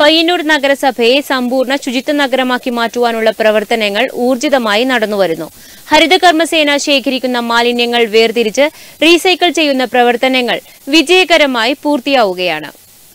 പയ്യന്നൂർ നഗരസഭയെ സമ്പൂർണ്ണ ശുചിത്വ നഗരമാക്കി മാറ്റുവാനുള്ള പ്രവർത്തനങ്ങൾ ഊർജിതമായി നടന്നുവരുന്നു ഹരിതകർമ്മസേന ശേഖരിക്കുന്ന മാലിന്യങ്ങൾ വേർതിരിച്ച് റീസൈക്കിൾ ചെയ്യുന്ന പ്രവർത്തനങ്ങൾ വിജയകരമായി പൂർത്തിയാവുകയാണ്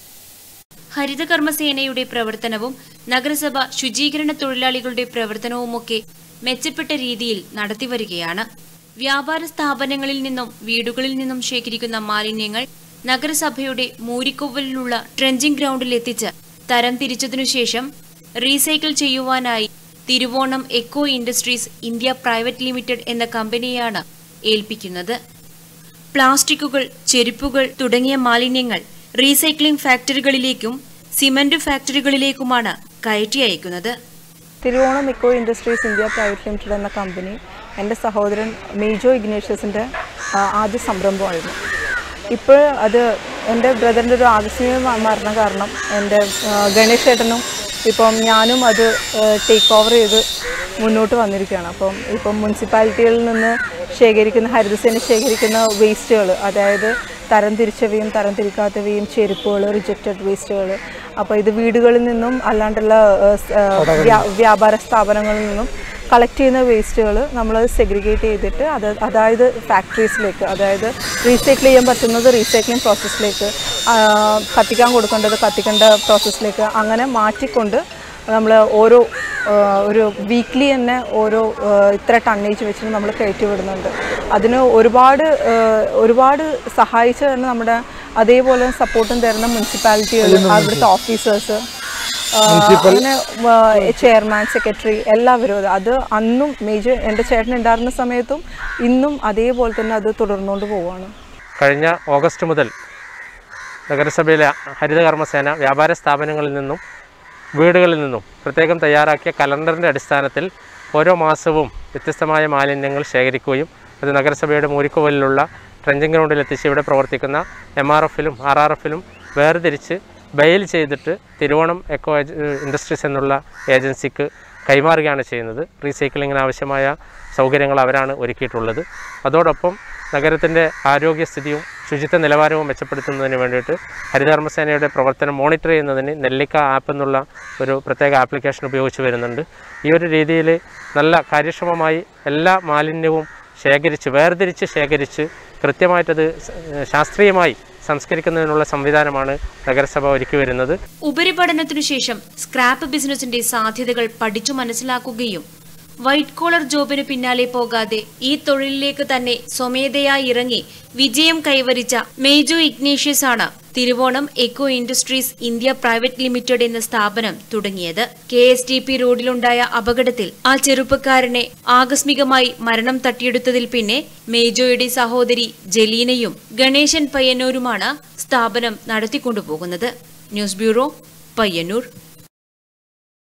ഹരിതകർമ്മസേനയുടെ പ്രവർത്തനവും നഗരസഭ ശുചീകരണ തൊഴിലാളികളുടെ പ്രവർത്തനവുമൊക്കെ മെച്ചപ്പെട്ട രീതിയിൽ നടത്തിവരികയാണ് വ്യാപാര സ്ഥാപനങ്ങളിൽ നിന്നും വീടുകളിൽ നിന്നും ശേഖരിക്കുന്ന മാലിന്യങ്ങൾ നഗരസഭയുടെ മൂരിക്കൊവലിലുള്ള ട്രെഞ്ചിംഗ് ഗ്രൗണ്ടിൽ എത്തിച്ച് തരം തിരിച്ചതിനുശേഷം റീസൈക്കിൾ ചെയ്യുവാനായി Thiruvonam eco industries India private limited എന്ന കമ്പനിയാണ് ഏൽപ്പിക്കുന്നത് പ്ലാസ്റ്റിക്കുകൾ ചെരുപ്പുകൾ തുടങ്ങിയ മാലിന്യങ്ങൾ റീസൈക്ലിംഗ് ഫാക്ടറികളിലേക്കും സിമന്റ് ഫാക്ടറികളിലേക്കുമാണ് കയറ്റി അയക്കുന്നത് Thiruvonam eco industries India private limited എന്ന കമ്പനി എൻ്റെ സഹോദരൻ മേജോ ഇഗ്നേഷ്യസിൻ്റെ ആ, ആദ്യ സംരംഭമായിരുന്നു ഇപ്പോൾ അത് എൻ്റെ ബ്രദറിൻ്റെ ഒരു ആകസ്മിക മ- മരണം കാരണം എൻ്റെ ആ, ഗണേഷ് ചേട്ടനും ഇപ്പം ഞാനും അത് ടേക്ക് ഓവർ ചെയ്ത് മുന്നോട്ട് വന്നിരിക്കുകയാണ് അപ്പം ഇപ്പം മുനിസിപ്പാലിറ്റികളിൽ നിന്ന് ശേഖരിക്കുന്ന ഹരിതസേന ശേഖരിക്കുന്ന വേസ്റ്റുകൾ അതായത് തരം തിരിച്ചവയും തരം തിരിക്കാത്തവയും ചെരുപ്പുകൾ റിജക്റ്റഡ് വേസ്റ്റുകൾ അപ്പോൾ ഇത് വീടുകളിൽ നിന്നും അല്ലാണ്ടുള്ള ആ, സ്- ആ, വ്യാ- വ്യാപാര സ്ഥാപനങ്ങളിൽ നിന്നും കളക്ട് ചെയ്യുന്ന വേസ്റ്റുകൾ നമ്മളത് സെഗ്രിഗേറ്റ് ചെയ്തിട്ട് അത് അതായത് ഫാക്ടറീസിലേക്ക് അതായത് റീസൈക്കിൾ ചെയ്യാൻ പറ്റുന്നത് റീസൈക്ലിംഗ് പ്രോസസ്സിലേക്ക് കത്തിക്കാൻ കൊടുക്കേണ്ടത് കത്തിക്കേണ്ട പ്രോസസ്സിലേക്ക് അങ്ങനെ മാറ്റിക്കൊണ്ട് നമ്മൾ ഓരോ ആ, ഒരു വീക്ക്ലി തന്നെ ഓരോ ആ, ഇത്ര ടണ്ണേജ് വെച്ചിട്ട് നമ്മൾ കയറ്റി വിടുന്നുണ്ട് അതിന് ഒരുപാട് ആ, ഒരുപാട് സഹായിച്ച് തന്നെ നമ്മുടെ അതേപോലെ സപ്പോർട്ടും തരുന്ന മുനിസിപ്പാലിറ്റികൾ അവിടുത്തെ ഓഫീസേഴ്സ് അങ്ങനെ ചെയർമാൻ സെക്രട്ടറി എല്ലാവരും അത് അത് അന്നും മേജർ എൻ്റെ ചേട്ടൻ ഉണ്ടായിരുന്ന സമയത്തും ഇന്നും അതേപോലെ തന്നെ അത് തുടർന്നുകൊണ്ട് പോവുകയാണ് കഴിഞ്ഞ ഓഗസ്റ്റ് മുതൽ നഗരസഭയിലെ ഹരിതകർമ്മസേന വ്യാപാര സ്ഥാപനങ്ങളിൽ നിന്നും വീടുകളിൽ നിന്നും പ്രത്യേകം തയ്യാറാക്കിയ കലണ്ടറിൻ്റെ അടിസ്ഥാനത്തിൽ ഓരോ മാസവും വ്യത്യസ്തമായ മാലിന്യങ്ങൾ ശേഖരിക്കുകയും അത് നഗരസഭയുടെ മൂരിക്കുവലിലുള്ള ട്രെഞ്ചിങ് ഗ്രൗണ്ടിൽ എത്തിച്ച് ഇവിടെ പ്രവർത്തിക്കുന്ന എം ആർ എഫിലും ആർ ആർ എഫിലും വേർതിരിച്ച് ബെയിൽ ചെയ്തിട്ട് തിരുവോണം എക്കോ ഏജ- ഇൻഡസ്ട്രീസ് എന്നുള്ള ഏജൻസിക്ക് കൈമാറുകയാണ് ചെയ്യുന്നത് റീസൈക്ലിങ്ങിന് ആവശ്യമായ സൗകര്യങ്ങൾ അവരാണ് ഒരുക്കിയിട്ടുള്ളത് അതോടൊപ്പം നഗരത്തിൻ്റെ ആരോഗ്യസ്ഥിതിയും ശുചിത്വ നിലവാരവും മെച്ചപ്പെടുത്തുന്നതിന് വേണ്ടിയിട്ട് ഹരിതകർമ്മസേനയുടെ പ്രവർത്തനം മോണിറ്റർ ചെയ്യുന്നതിന് നെല്ലിക്ക ആപ്പ് എന്നുള്ള ഒരു പ്രത്യേക ആപ്ലിക്കേഷൻ ഉപയോഗിച്ച് വരുന്നുണ്ട് ഈ ഒരു രീതിയിൽ നല്ല കാര്യക്ഷമമായി എല്ലാ മാലിന്യവും ശേഖരിച്ച് വേർതിരിച്ച് ശേഖരിച്ച് കൃത്യമായിട്ടത് സ- ശാസ്ത്രീയമായി സംസ്കരിക്കുന്നതിനുള്ള സംവിധാനമാണ് നഗരസഭ ഒരുക്കി വരുന്നത് ഉപരിപഠനത്തിനു ശേഷം സ്ക്രാപ്പ് ബിസിനസിന്റെ സാധ്യതകൾ പഠിച്ചു മനസ്സിലാക്കുകയും വൈറ്റ് കോളർ ജോബിന് പിന്നാലെ പോകാതെ ഈ തൊഴിലിലേക്ക് തന്നെ സ്വമേധയായി ഇറങ്ങി വിജയം കൈവരിച്ച മേജോ ഇഗ്നേഷ്യസ് ആണ് Thiruvonam eco industries India private limited എന്ന സ്ഥാപനം തുടങ്ങിയത് കെ എസ് ടി പി റോഡിലുണ്ടായ അപകടത്തിൽ ആ ചെറുപ്പക്കാരനെ ആകസ്മികമായി മരണം തട്ടിയെടുത്തതിൽ പിന്നെ മേജോയുടെ സഹോദരി ജലീനയും ഗണേശൻ പയ്യന്നൂരുമാണ് സ്ഥാപനം നടത്തിക്കൊണ്ടുപോകുന്നത് ന്യൂസ് ബ്യൂറോ പയ്യന്നൂർ